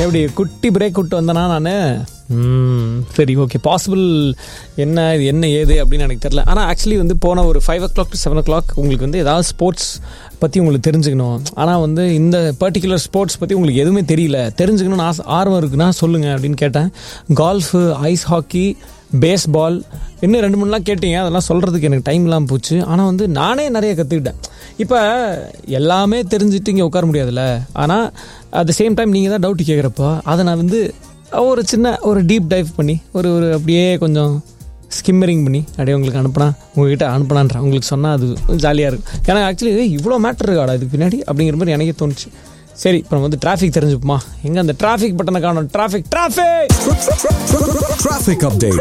எப்படி குட்டி பிரேக் விட்டு வந்தேனா நான் சரி ஓகே பாசிபிள் என்ன இது என்ன ஏது அப்படின்னு எனக்கு தெரில ஆனால் ஆக்சுவலி வந்து போன ஒரு five o'clock to seven o'clock உங்களுக்கு வந்து ஏதாவது ஸ்போர்ட்ஸ் பற்றி உங்களுக்கு தெரிஞ்சுக்கணும் ஆனால் வந்து இந்த பர்டிகுலர் ஸ்போர்ட்ஸ் பற்றி உங்களுக்கு எதுவுமே தெரியல தெரிஞ்சுக்கணும்னு ஆசை ஆர்வம் இருக்குன்னா சொல்லுங்கள் அப்படின்னு கேட்டேன் கால்ஃபு ஐஸ் ஹாக்கி பேஸ்பால் இன்னும் ரெண்டு மூணுலாம் கேட்டீங்க அதெல்லாம் சொல்கிறதுக்கு எனக்கு டைம் இல்லாமல் போச்சு ஆனால் வந்து நானே நிறைய கற்றுக்கிட்டேன் இப்போ எல்லாமே தெரிஞ்சுட்டு இங்கே உட்கார முடியாதுல்ல ஆனால் அட் த சேம் டைம் நீங்கள் தான் டவுட் கேட்குறப்போ அதை நான் வந்து ஒரு சின்ன ஒரு டீப் டைவ் பண்ணி ஒரு ஒரு அப்படியே கொஞ்சம் ஸ்கிம்மரிங் பண்ணி அப்படியே உங்களுக்கு அனுப்புனா உங்ககிட்ட அனுப்புனான்றேன் உங்களுக்கு சொன்னால் அது ஜாலியாக இருக்கும் ஏன்னா ஆக்சுவலி இவ்வளோ மேட்ரு இருக்காடா இதுக்கு பின்னாடி அப்படிங்கிற மாதிரி எனக்கே தோணுச்சு சரி இப்போ நம்ம வந்து டிராஃபிக் தெரிஞ்சுப்போமா எங்கே அந்த டிராஃபிக் பட்டனை காணும் traffic traffic Traffic update.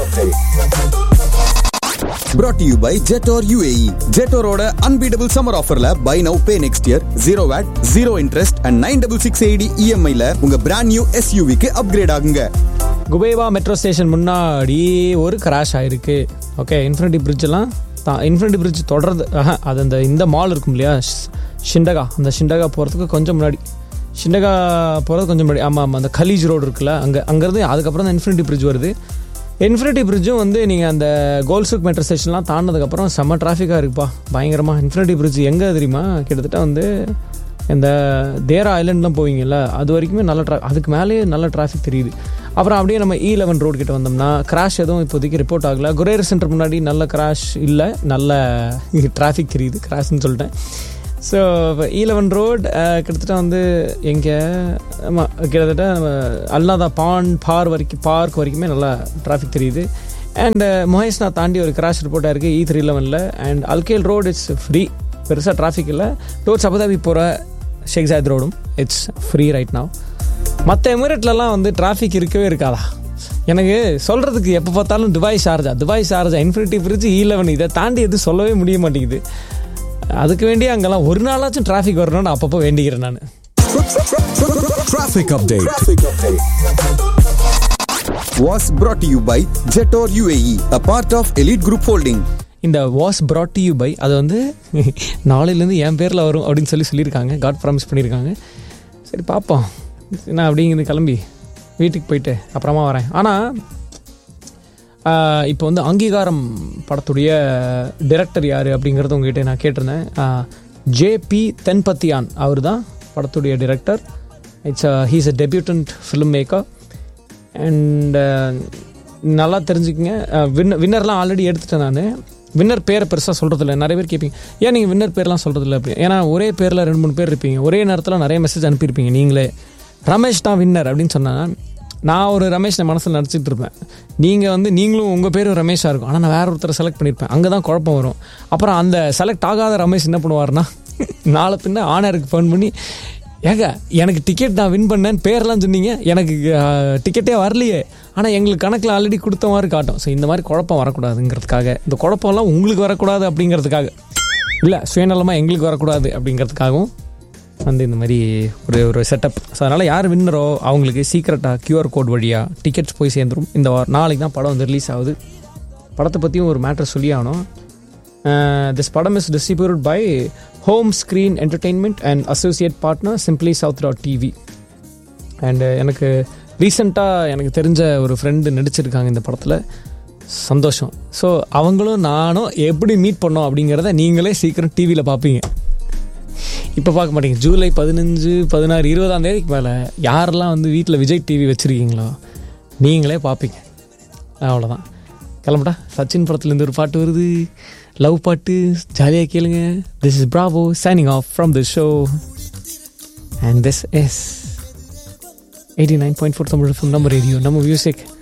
Brought to you by Jetor UAE. Jetoroட unbeatable summer offerல buy now pay next year 0 VAT, 0 interest and 9660 EMI ல உங்க brand new SUV க்கு upgrade ஆகுங்க. குபேவா மெட்ரோ ஸ்டேஷன் முன்னாடி ஒரு கிராஷ் ஆயிருக்கு ஓகே இன்ஃபினிட்டி பிரிட்ஜெல்லாம் தான் இன்ஃபினிட்டி பிரிட்ஜ் தொடர்றது ஆஹா, அது அந்த இந்த மால் இருக்கும் இல்லையா ஷ்- ஷிண்டகா அந்த ஷிண்டகா போகிறதுக்கு கொஞ்சம் முன்னாடி ஷிண்டகா போகிறது கொஞ்சம் முன்னாடி ஆமாம் ஆமாம் அந்த கலீஜ் ரோடு இருக்குல்ல அங்கே அங்கேருந்து அதுக்கப்புறம் தான் இன்ஃபினிட்டி பிரிட்ஜ் வருது இன்ஃபினிட்டி பிரிட்ஜும் வந்து நீங்கள் அந்த கோல்சுக் மெட்ரோ ஸ்டேஷன்லாம் தாண்டினதுக்கப்புறம் செம்ம டிராஃபிக்காக இருக்குப்பா பயங்கரமாக இன்ஃபினிட்டி பிரிட்ஜ் எங்கே தெரியுமா கிட்டத்தட்ட வந்து இந்த தேரா ஐலண்ட்லாம் போவீங்கல்ல அது வரைக்குமே நல்ல ட்ரா அதுக்கு மேலேயே நல்ல டிராஃபிக் தெரியுது அப்புறம் அப்படியே நம்ம இ லெவன் ரோடு கிட்ட வந்தோம்னா கிராஷ் எதுவும் இப்போதைக்கு ரிப்போர்ட் ஆகல குரேர் சென்டர் முன்னாடி நல்ல கிராஷ் இல்லை நல்ல டிராஃபிக் தெரியுது கிராஷ்னு சொல்லிட்டேன் ஸோ இப்போ இ லெவன் ரோட் கிட்டத்தட்ட வந்து எங்கே ஆமாம் கிட்டத்தட்ட நம்ம அல்லாதா பாண்ட் பார் வரைக்கும் பார்க் வரைக்குமே நல்லா டிராஃபிக் தெரியுது அண்ட் மொஹேஸ்னா தாண்டி ஒரு கிராஷ் ரிப்போர்ட்டாக இருக்குது இ த்ரீ லெவனில் and Al Khail road it's free பெருசாக டிராஃபிக் இல்லை டோர்ஸ் அபுதாபி போகிற ஷேக் ஜாயத் ரோடும் இட்ஸ் ஃப்ரீ ரைட் now மற்ற எமிரேட்லலாம் வந்து டிராஃபிக் இருக்கவே இருக்காதா எனக்கு சொல்கிறதுக்கு எப்போ பார்த்தாலும் Dubai Sharjah Dubai Sharjah infinity bridge E eleven இதை தாண்டி எதுவும் சொல்லவே முடிய மாட்டேங்குது அதுக்கு வேண்டிய அங்கெல்லாம் ஒரு நாளாச்சும் டிராஃபிக் வரணும்னு அப்பப்போ வேண்டிக்கிறேன் நான் Traffic update. Was brought to you by Jetor UAE, a part of Elite Group Holding. இந்த was brought to you by அது வந்து நாளையிலேருந்து என் பேரில் வரும் அப்படின்னு சொல்லி சொல்லியிருக்காங்க காட் ப்ராமிஸ் பண்ணியிருக்காங்க சரி பார்ப்போம் என்ன அப்படிங்கிறது கிளம்பி வீட்டுக்கு போயிட்டு அப்புறமா வரேன் ஆனால் இப்போ வந்து அங்கீகாரம் படத்துடைய டைரக்டர் யார் அப்படிங்கிறத உங்ககிட்ட நான் கேட்டிருந்தேன் ஜேபி தென்பத்தியான் அவர் தான் படத்துடைய director it's he's a debutant film maker and நல்லா தெரிஞ்சுக்கங்க வின்னர் வின்னர்லாம் ஆல்ரெடி எடுத்துட்டேன் நான் வின்னர் பேரை பெருசாக சொல்கிறதில்ல நிறைய பேர் கேட்பீங்க ஏன் நீங்கள் வின்னர் பேர்லாம் சொல்கிறதில்ல அப்படி ஏன்னா ஒரே பேரில் ரெண்டு மூணு பேர் இருப்பீங்க ஒரே நேரத்தில் நிறைய மெசேஜ் அனுப்பியிருப்பீங்க நீங்களே ரமேஷ் தான் வின்னர் அப்படின்னு சொன்னால் நான் ஒரு ரமேஷ் என் மனசில் நினச்சிட்டு இருப்பேன் நீங்கள் வந்து நீங்களும் உங்கள் பேரும் ரமேஷாக இருக்கும் ஆனால் நான் வேற ஒருத்தரை செலக்ட் பண்ணியிருப்பேன் அங்கே தான் குழப்பம் வரும் அப்புறம் அந்த செலக்ட் ஆகாத ரமேஷ் என்ன பண்ணுவார்னா நாளை பின்ன ஆனருக்கு ஃபோன் பண்ணி ஏங்க எனக்கு டிக்கெட் நான் வின் பண்ணேன்னு பேர்லாம் சொன்னீங்க எனக்கு டிக்கெட்டே வரலையே ஆனால் எங்களுக்கு கணக்கில் ஆல்ரெடி கொடுத்த மாதிரி காட்டும் ஸோ இந்த மாதிரி குழப்பம் வரக்கூடாதுங்கிறதுக்காக இந்த குழப்பம்லாம் உங்களுக்கு வரக்கூடாது அப்படிங்கிறதுக்காக இல்லை சுயநலமாக எங்களுக்கு வரக்கூடாது அப்படிங்கிறதுக்காகவும் வந்து இந்த மாதிரி ஒரு ஒரு செட்டப் ஸோ அதனால் யார் வின்னரோ அவங்களுக்கு சீக்கிரட்டாக கியூஆர் கோட் வழியாக டிக்கெட்ஸ் போய் சேர்ந்துரும் இந்த வாரம் நாளைக்கு தான் படம் வந்து ரிலீஸ் ஆகுது படத்தை பற்றியும் ஒரு மேட்ரு சொல்லி ஆகணும் திஸ் படம் is distribute by home screen entertainment and associate partner simply south dot TV and எனக்கு ரீசெண்டாக எனக்கு தெரிஞ்ச ஒரு ஃப்ரெண்டு நடிச்சிருக்காங்க இந்த படத்தில் சந்தோஷம் ஸோ அவங்களும் நானும் எப்படி மீட் பண்ணோம் அப்படிங்கிறத நீங்களே சீக்கிரம் டிவியில் பார்ப்பீங்க இப்போ பார்க்க மாட்டீங்க ஜூலை பதினஞ்சு பதினாறு இருபதாம் தேதிக்கு மேலே யாரெல்லாம் வந்து வீட்டில் விஜய் டிவி வச்சுருக்கீங்களோ நீங்களே பார்ப்பீங்க அவ்வளோதான் கிளம்புடா சச்சின் படத்துலேருந்து ஒரு பாட்டு வருது லவ் பாட்டு ஜாலியாக கேளுங்க this is Bravo signing off from the show and this is eighty nine point four Tamil நம்ம ரேடியோ நம்ம மியூசிக்